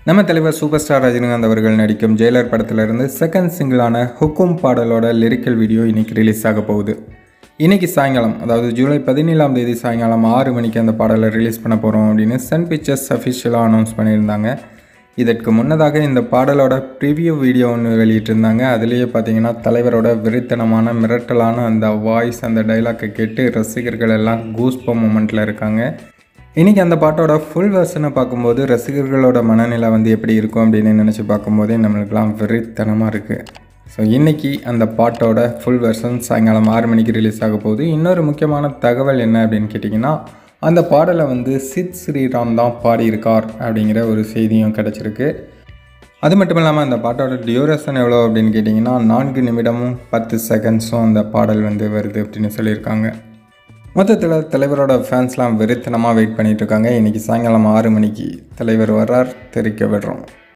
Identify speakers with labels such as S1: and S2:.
S1: நம்ம தலைவர் super star Rajinikanth அவர்கள் நடிக்கும் ஜெயிலர் படத்திலிருந்து செகண்ட் சிங்கிளான ஹுக்கும் பாடலோட லிரிக்கல் வீடியோ இன்னைக்கு ரிலீஸ் ஆக போகுது இன்னைக்கு சாயங்காலம் அதாவது ஜூலை பதினேழாம் தேதி சாயங்காலம் ஆறு மணிக்கு அந்த பாடலை ரிலீஸ் பண்ண போகிறோம் அப்படின்னு சன் பிக்சர்ஸ் அஃபிஷியலாக அனௌன்ஸ் பண்ணியிருந்தாங்க இதற்கு முன்னதாக இந்த பாடலோட ப்ரிவியூ வீடியோ ஒன்று வெளியிட்டிருந்தாங்க அதுலேயே பார்த்தீங்கன்னா தலைவரோட வெறித்தனமான மிரட்டலான அந்த வாய்ஸ் அந்த டைலாக்கை கேட்டு ரசிகர்கள் எல்லாம் கூஸ்போ மூமெண்ட்டில் இருக்காங்க இன்றைக்கி அந்த பாட்டோட ஃபுல் வெர்ஷனை பார்க்கும்போது ரசிகர்களோட மனநிலை வந்து எப்படி இருக்கும் அப்படின்னு நினச்சி பார்க்கும்போதே நம்மளுக்கெல்லாம் வெறித்தனமாக இருக்குது ஸோ இன்றைக்கி அந்த பாட்டோட ஃபுல் வெர்ஷன் சாயங்காலம் ஆறு மணிக்கு ரிலீஸ் ஆக போகுது இன்னொரு முக்கியமான தகவல் என்ன அப்படின்னு கேட்டிங்கன்னா அந்த பாடலை வந்து சித் ஸ்ரீராம் தான் பாடியிருக்கார் அப்படிங்கிற ஒரு செய்தியும் கிடச்சிருக்கு அது மட்டும் இல்லாமல் அந்த பாட்டோட டியூரேஷன் எவ்வளோ அப்படின்னு கேட்டிங்கன்னா நான்கு நிமிடமும் பத்து செகண்ட்ஸும் அந்த பாடல் வந்து வருது அப்படின்னு சொல்லியிருக்காங்க மொத்தத்தில் தலைவரோட ஃபேன்ஸ்லாம் வெறித்தனமாக வெயிட் பண்ணிகிட்டு இருக்காங்க இன்றைக்கி சாயங்காலம் ஆறு மணிக்கு தலைவர் வர்றார் தெரிவிக்க விடுறோம்